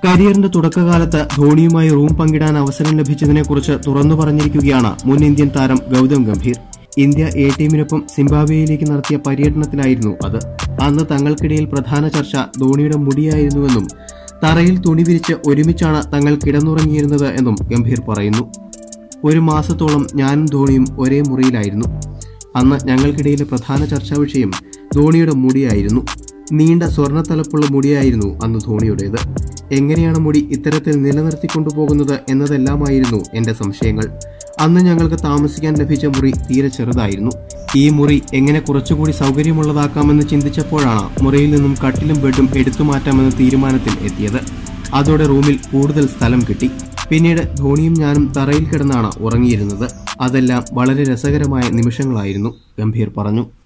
കരിയറിന്റെ തുടക്കകാലത്ത് ധോണിയുമായി റൂം പങ്കിടാൻ അവസരം ലഭിച്ചതിനെക്കുറിച്ച് തുറന്നു പറഞ്ഞിരിക്കുകയാണ് മുൻ ഇന്ത്യൻ താരം ഗൗതം ഗംഭീർ ഇന്ത്യ എ ടീമിനൊപ്പം സിംബാബ്വേയിലേക്ക് നടത്തിയ പര്യടനത്തിലായിരുന്നു അത് അന്ന് തങ്ങൾക്കിടയിൽ പ്രധാന ചർച്ച ധോണിയുടെ മുടിയായിരുന്നുവെന്നും തറയിൽ തുണി വിരിച്ച് ഒരുമിച്ചാണ് തങ്ങൾ കിടന്നുറങ്ങിയിരുന്നത് എന്നും ഗംഭീർ പറയുന്നു ഒരു മാസത്തോളം ഞാനും ധോണിയും ഒരേ മുറിയിലായിരുന്നു അന്ന് ഞങ്ങൾക്കിടയിലെ പ്രധാന ചർച്ചാ വിഷയം ധോണിയുടെ മുടിയായിരുന്നു നീണ്ട സ്വർണ്ണത്തലപ്പുള്ള മുടിയായിരുന്നു അന്ന് ധോണിയുടേത് എങ്ങനെയാണ് മുടി ഇത്തരത്തിൽ നിലനിർത്തിക്കൊണ്ടുപോകുന്നത് എന്നതെല്ലാമായിരുന്നു എന്റെ സംശയങ്ങൾ അന്ന് ഞങ്ങൾക്ക് താമസിക്കാൻ ലഭിച്ച മുറി തീരെ ചെറുതായിരുന്നു ഈ മുറി എങ്ങനെ കുറച്ചുകൂടി സൗകര്യമുള്ളതാക്കാമെന്ന് ചിന്തിച്ചപ്പോഴാണ് മുറിയിൽ നിന്നും കട്ടിലും ബെഡും എടുത്തു മാറ്റാമെന്ന തീരുമാനത്തിൽ എത്തിയത് അതോടെ റൂമിൽ കൂടുതൽ സ്ഥലം കിട്ടി പിന്നീട് ധോണിയും ഞാനും തറയിൽ കിടന്നാണ് ഉറങ്ങിയിരുന്നത് അതെല്ലാം വളരെ രസകരമായ നിമിഷങ്ങളായിരുന്നു ഗംഭീർ പറഞ്ഞു